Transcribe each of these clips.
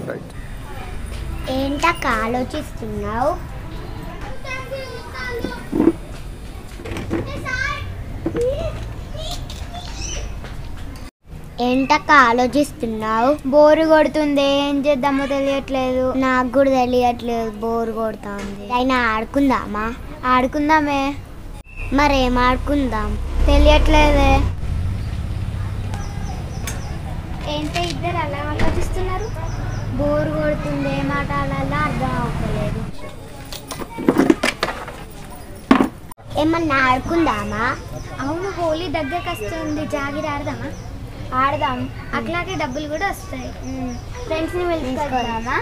Right ఏంటక్క ఆలోచిస్తున్నావు ఏంటక్క ఆలోచిస్తున్నావు బోరు కొడుతుంది ఏం చేద్దామో తెలియట్లేదు నాకు కూడా తెలియట్లేదు బోర్ కొడతా ఉంది అయినా ఆడుకుందామా ఆడుకుందామే మరేం ఆడుకుందాం తెలియట్లేదే ఏంటో ఇద్దరు అలా ఆలోచిస్తున్నారు బోరు కొడుతుంది ఏ మాట అలా అర్థం అవ్వలేదు ఏమన్నా ఆడుకుందామా అవును హోలీ దగ్గరకు వస్తుంది జాగిరి ఆడదామా ఆడదాం అట్లాగే డబ్బులు కూడా వస్తాయి ఫ్రెండ్స్ని పిలుచుకోదామా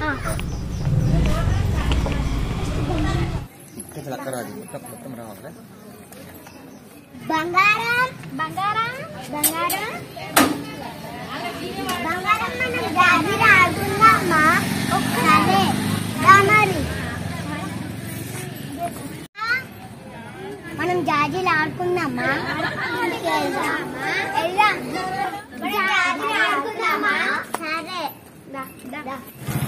బంగారం బంగారం బంగారం బంగారం మనం జాగిరి ఆడుకుందామా సరే రా మరి మనం జాజీలు ఆడుకుందామా వెళ్దామా? వెళ్దాం మనం జాజీలు ఆడుకుందామా సరే దా.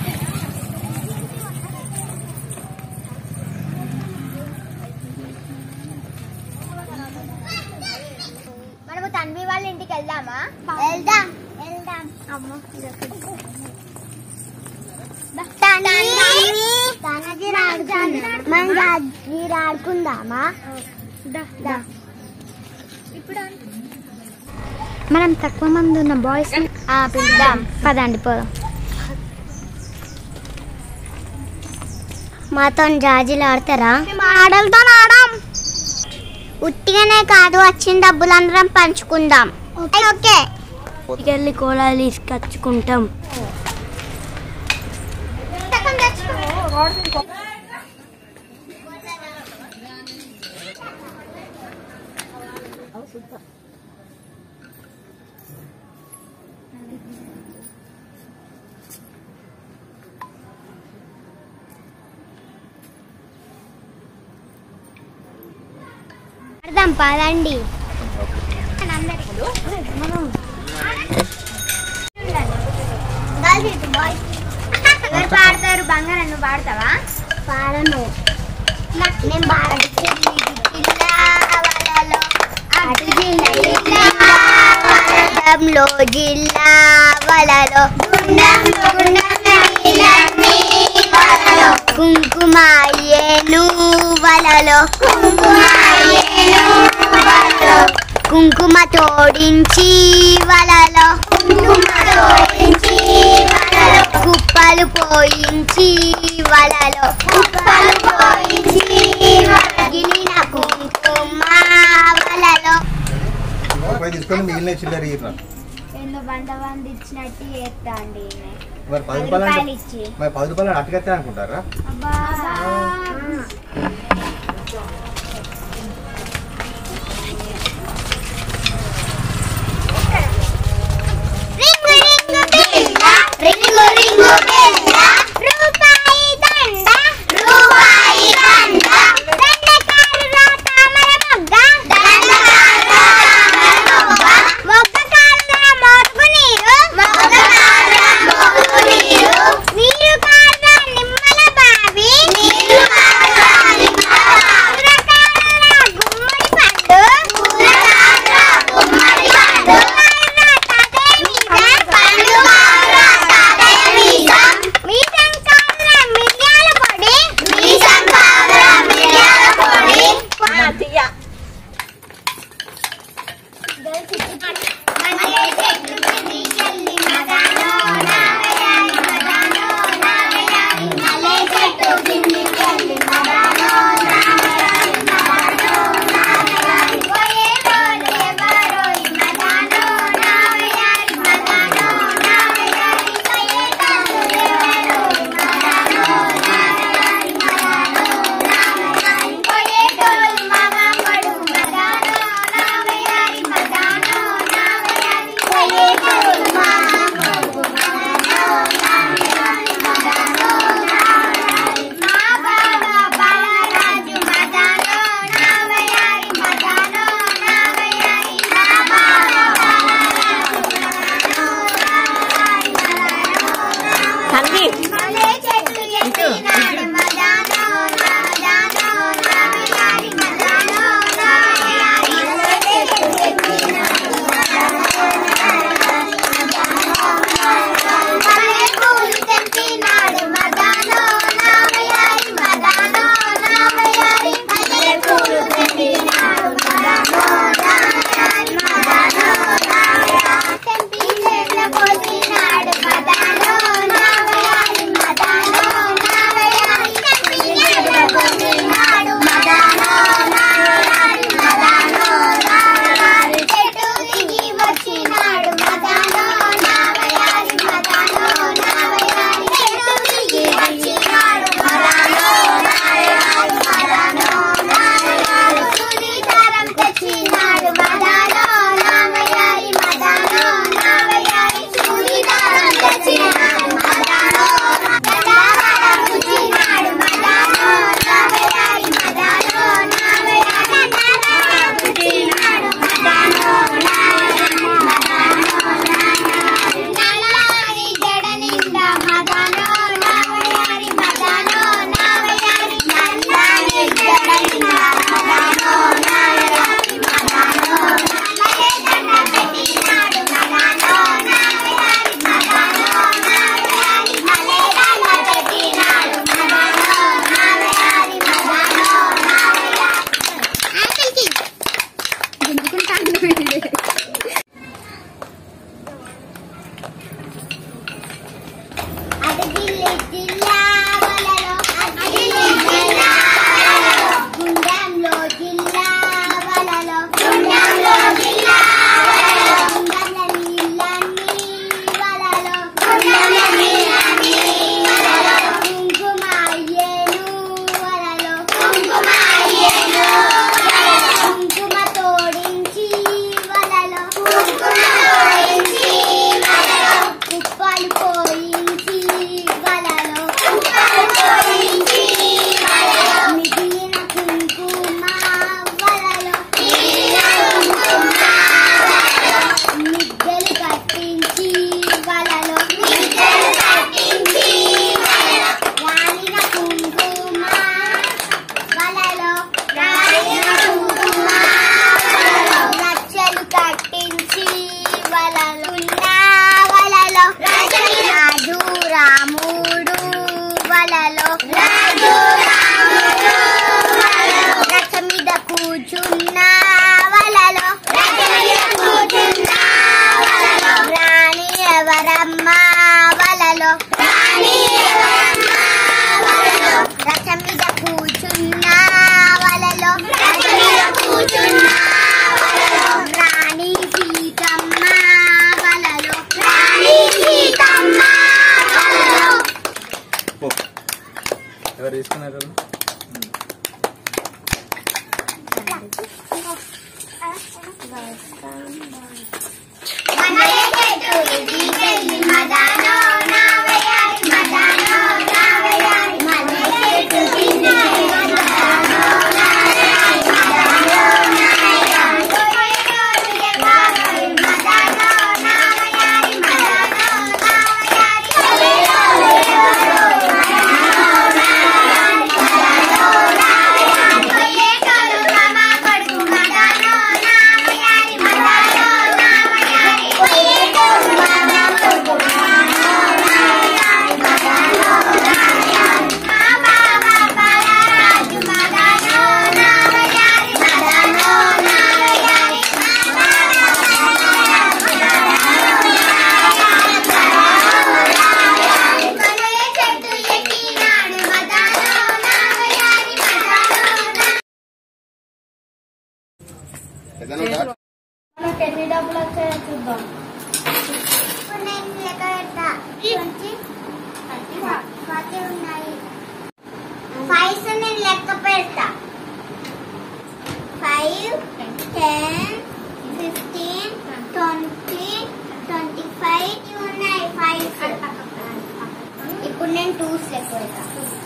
మనము తన్వి వాళ్ళ ఇంటికి వెళ్దామా వెళ్దాం వెళ్దాం అమ్మ జాజీలు ఆడుకుందాం మనం జాజీలు ఆడుకుందామా దా. మనం తక్కువ మంది ఉన్న బాయ్స్ పిలుద్దాం పదండి పోదాం మాతో జాజీలు ఆడతారా ఆడలతో ఆడాం ఉట్టిగానే కాదు వచ్చిన డబ్బులందరం పంచుకుందాం ఓకే వెళ్ళి కోలాలు తీసుకొచ్చుకుంటాం ఆడదాం పదండి ఎవరు పాడతారు బంగారం నువ్వు పాడతావా పాడను నేను పాడను గుండంలో జిల్లా వలలో కుంకుమాయేను వలలో కుంకుమ తోడించి వలలో కుప్పలు పోయించి వలలో గిలిన కుంకుమ వలలో రూపాయి తీసుకొని మిగిలిన చిల్లర ఇయ్యరా ఎన్నో బండ బండి ఇచ్చినట్టు చేస్తా అండి ఈమె. మరి పది పది రూపాయలు రూపాయలు అంటే ఇచ్చి మరి పది రూపాయలు అటుకెత్తే అనుకుంటారా అబ్బా రింగు రింగు బిల్ల రింగు రింగు బిల్ల రూపాయి దండ రూపాయి దండ దండకారుల తామర మొగ్గ దండకారుల తామర మొగ్గ మొగ్గకారుల మోటుకు నీరు మొగ్గకారుల మోటుకు నీరు నీరు కారుల నిమ్మల బావి నీరు కారుల నిమ్మల బావి కూరకారుల గుమ్మడి పండు కూరకారుల గుమ్మడి పండు అడగిల్లి జిల్లావలలో అడగిల్లి జిల్లావలలో గుండంలో జిల్లావలలో గుండంలో జిల్లావలలో గుండంల నీళ్ళన్నీ వలలో గుండంల నీళ్ళన్నీ వలలో కుంకుమ అయ్యేను వలలో కుంకుమ అయ్యేను వలలో కుంకుమ తోడించి వలలో కుంకుమ తోడించి వలలో కుప్పలు పోయించి వలలో కుప్పలు పోయించి వలలో మిగిలిన కుంకుమ వలలో మిగిలిన కుంకుమ వలలో మిద్దెలు కట్టించి వలలో మిద్దెలు కట్టించి వలలో రాలిన కుంకుమ వలలో రాలిన కుంకుమ వలలో రచ్చలు కట్టించి వలలో ఉన్న వలలో రాజు రాముడు వలలో రాజు రాముడు వలలో రచ్చ మీద కూర్చున్న వలలో రచ్చ మీద కూర్చున్న వలలో రాణి ఎవరమ్మ వలలో రాణి ఎవరమ్మ వలలో రచ్చ మీద కూర్చున్న వలలో రచ్చ మీద కూర్చున్న వలలో రాణి సీతమ్మ వలలో రాణి సీతమ్మ వలలో పో. ఎవరు తీసుకున్నారు మనలే చెట్టులు తీగలి మదానో నావయారి మదానో నావయారి మనలే చెట్టు తీగలి మదానో నావయారి మదానో నావయారి కొయ్యేటోడు ఎవ్వారు మదానో నావయారి మదానో నావయారి కొయ్యేటోడు ఎవ్వారు మదానో నావయారి మదానో నావయారి కొయ్యేటోడు మామ కొడుకు మదానో నావయారి మదానో నావయారి కొయ్యేటోడు మామ కొడుకు మదానో నావయారి మదానో నావయారి మా బాబా బాలరాజు మదానో నావయారి మదానో నావయారి మా బాబా మనలే చెట్టు ఎక్కినాడు మదానో నావయారి మదానో ఏదైనా ఉందా? మనకి ఎన్ని డబ్బులు వచ్చాయో చూద్దాం ఇప్పుడు నేను లెక్క పెడతా ట్వంటీ ఫార్టీ ఉన్నాయి ఫైవ్ నేను లెక్క పెడతా five ten fifteen twenty twenty five ఉన్నాయి ఫైవ్ ఇప్పుడు నేను టూస్ లెక్క పెడతా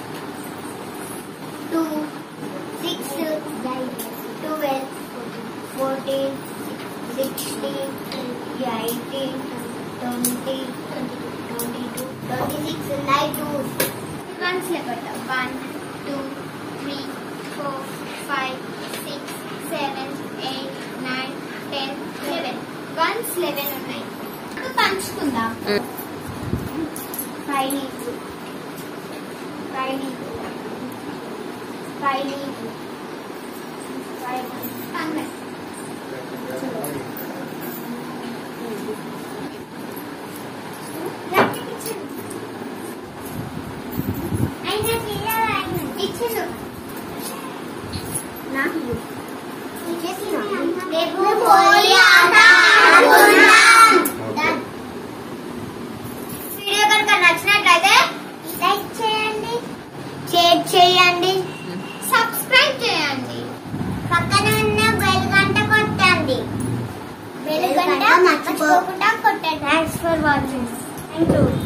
two six twelve fourteen sixteen eighteen twenty twenty two twenty six ఉన్నాయి టూ వన్స్ లెక్క one two three four five six seven eight nine ten eleven ones eleven ఉన్నాయి ఇప్పుడు పంచుకుందాం ఫైవ్ నీకు ఫైవ్ నీకు ఫైవ్ నీకు ఫైవ్ అందరు ఇచ్చిండు నాకు రేపు పోయి ఆట ఆడుకుందాం. వీడియో కనుక నచ్చినట్లయితే లైక్ చేయండి షేర్ చేయండి సబ్స్క్రైబ్ చేయండి పక్కన ఉన్న బెల్ గంట కొట్టండి బెల్ గంట మర్చిపోకుండా కొట్టండి thanks for watching thank you